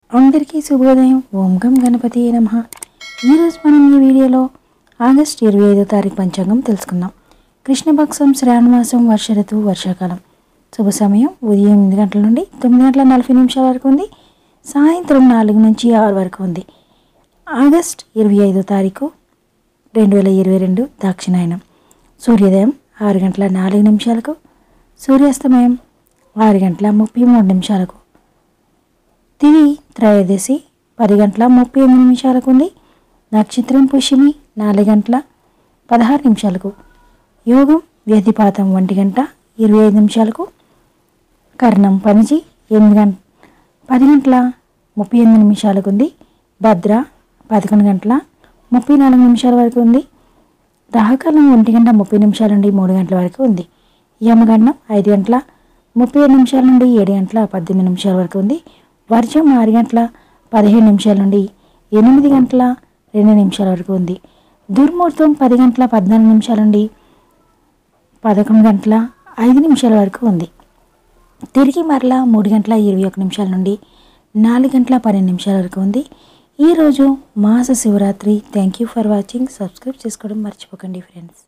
అందరికీ శుభోదయం ఓం గం గణపతి నమ ఈరోజు మనం ఈ వీడియోలో ఆగస్ట్ ఇరవై ఐదో తారీఖు పంచాంగం తెలుసుకుందాం కృష్ణపక్షం శ్రావణమాసం వర్ష ఋతువు వర్షాకాలం శుభ సమయం ఉదయం ఎనిమిది గంటల నుండి తొమ్మిది గంటల నలభై నిమిషాల వరకు ఉంది సాయంత్రం నాలుగు నుంచి ఆరు వరకు ఉంది ఆగస్ట్ ఇరవై ఐదో తారీఖు రెండు వేల ఇరవై రెండు దక్షిణాయనం సూర్యోదయం ఆరు గంటల నాలుగు నిమిషాలకు సూర్యాస్తమయం ఆరు గంటల ముప్పై మూడు నిమిషాలకు తిది త్రయోదశి పది గంటల ముప్పై ఎనిమిది నిమిషాలకు ఉంది నక్షత్రం పుష్యమి నాలుగు గంటల పదహారు నిమిషాలకు యోగం వ్యతిపాతం ఒంటి గంట ఇరవై ఐదు నిమిషాలకు కర్ణం పనిచి ఎనిమిది గంట పది గంటల ముప్పై ఎనిమిది నిమిషాలకు ఉంది భద్ర పదకొండు గంటల ముప్పై నాలుగు నిమిషాల వరకు ఉంది రాహకాలం ఒంటి గంట ముప్పై నిమిషాల నుండి మూడు గంటల వరకు ఉంది యమగండం ఐదు గంటల ముప్పై ఏడు నిమిషాల నుండి ఏడు గంటల పద్దెనిమిది నిమిషాల వరకు ఉంది వర్షం ఆరు గంటల పదిహేను నిమిషాల నుండి ఎనిమిది గంటల రెండు నిమిషాల వరకు ఉంది దుర్ముహూర్తం పది గంటల పద్నాలుగు నిమిషాల నుండి పదకొండు గంటల ఐదు నిమిషాల వరకు ఉంది తిరిగి మరలా మూడు గంటల ఇరవై ఒక నిమిషాల నుండి నాలుగు గంటల పన్నెండు నిమిషాల వరకు ఉంది ఈరోజు Masa Shivaratri thank you for watching subscribe చేసుకోవడం మర్చిపోకండి ఫ్రెండ్స్